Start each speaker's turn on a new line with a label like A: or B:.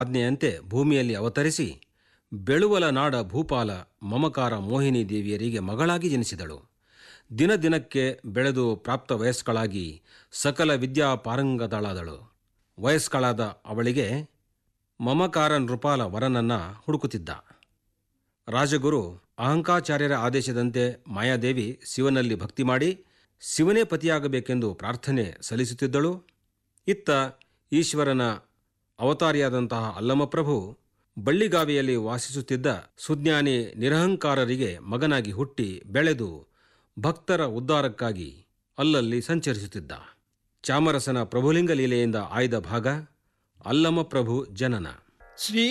A: ಆಜ್ಞೆಯಂತೆ ಭೂಮಿಯಲ್ಲಿ ಅವತರಿಸಿ ಬೆಳುವಲ ನಾಡ ಭೂಪಾಲ ಮಮಕಾರ ಮೋಹಿನಿ ದೇವಿಯರಿಗೆ ಮಗಳಾಗಿ ಜನಿಸಿದಳು ದಿನ ದಿನಕ್ಕೆ ಬೆಳೆದು ಪ್ರಾಪ್ತ ವಯಸ್ಕಳಾಗಿ ಸಕಲ ವಿದ್ಯಾ ಪಾರಂಗತಳಾದಳು ವಯಸ್ಕಳಾದ ಅವಳಿಗೆ ಮಮಕಾರ ನೃಪಾಲ ವರನನ್ನ ಹುಡುಕುತ್ತಿದ್ದ ರಾಜಗುರು ಅಹಂಕಾಚಾರ್ಯರ ಆದೇಶದಂತೆ ಮಾಯಾದೇವಿ ಶಿವನಲ್ಲಿ ಭಕ್ತಿ ಮಾಡಿ ಶಿವನೇ ಪತಿಯಾಗಬೇಕೆಂದು ಪ್ರಾರ್ಥನೆ ಸಲ್ಲಿಸುತ್ತಿದ್ದಳು ಇತ್ತ ಈಶ್ವರನ ಅವತಾರಿಯಾದಂತಹ ಅಲ್ಲಮಪ್ರಭು ಬಳ್ಳಿಗಾವಿಯಲ್ಲಿ ವಾಸಿಸುತ್ತಿದ್ದ ಸುಜ್ಞಾನಿ ನಿರಹಂಕಾರರಿಗೆ ಮಗನಾಗಿ ಹುಟ್ಟಿ ಬೆಳೆದು ಭಕ್ತರ ಉದ್ಧಾರಕ್ಕಾಗಿ ಅಲ್ಲಲ್ಲಿ ಸಂಚರಿಸುತ್ತಿದ್ದ ಚಾಮರಸನ ಪ್ರಭುಲಿಂಗ ಲೀಲೆಯಿಂದ ಆಯ್ದ ಭಾಗ ಅಲ್ಲಮಪ್ರಭು ಜನನ
B: ಶ್ರೀ